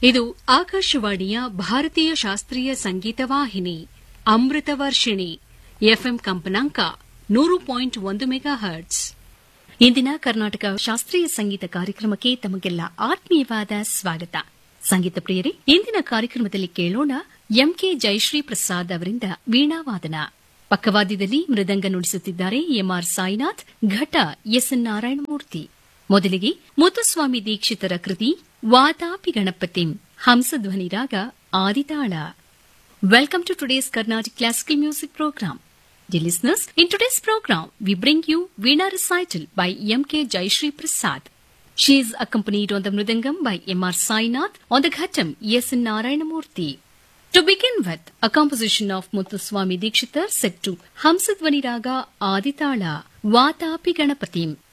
ಇದು ಆಕಾಶವಾಣಿಯ ಭಾರತೀಯ ಶಾಸ್ತ್ರೀಯ ಸಂಗೀತ ವಾಹಿನಿ ಅಮೃತ ವರ್ಷಿಣಿ ಎಫ್ಎಂ ಕಂಪನಾಂಕ ನೂರು ಪಾಯಿಂಟ್ ಒಂದು ಮೆಗಾ ಹರ್ಟ್ಸ್ ಇಂದಿನ ಕರ್ನಾಟಕ ಶಾಸ್ತ್ರೀಯ ಸಂಗೀತ ಕಾರ್ಯಕ್ರಮಕ್ಕೆ ತಮಗೆಲ್ಲ ಆತ್ಮೀಯವಾದ ಸ್ವಾಗತ ಸಂಗೀತ ಪ್ರಿಯರೇ ಇಂದಿನ ಕಾರ್ಯಕ್ರಮದಲ್ಲಿ ಕೇಳೋಣ ಎಂಕೆ ಜಯಶ್ರೀ ಪ್ರಸಾದ್ ಅವರಿಂದ ವೀಣಾವಾದನ ಪಕ್ಕವಾದ್ಯದಲ್ಲಿ ಮೃದಂಗ ನುಡಿಸುತ್ತಿದ್ದಾರೆ ಎಂಆರ್ ಸಾಯಿನಾಥ್ ಘಟ ಎಸ್ಎನ್ ನಾರಾಯಣಮೂರ್ತಿ ಮೊದಲಿಗೆ ಮುತ್ತುಸ್ವಾಮಿ ದೀಕ್ಷಿತರ ಕೃತಿ Vatapi Ganapatim Hamsadhwani raga Adithala welcome to today's Karnataka classical music programme Dear listeners, in today's program, we bring you Veena recital by M.K. Jayashree Prasad. She is accompanied on the Mridangam by M.R. Sainath, on the Ghatam, S. N. Narayanamurthy. To begin with, a composition of Muthuswami Dikshitar set to Hamsadvani Raga Aditala, Vatapi Ganapatim.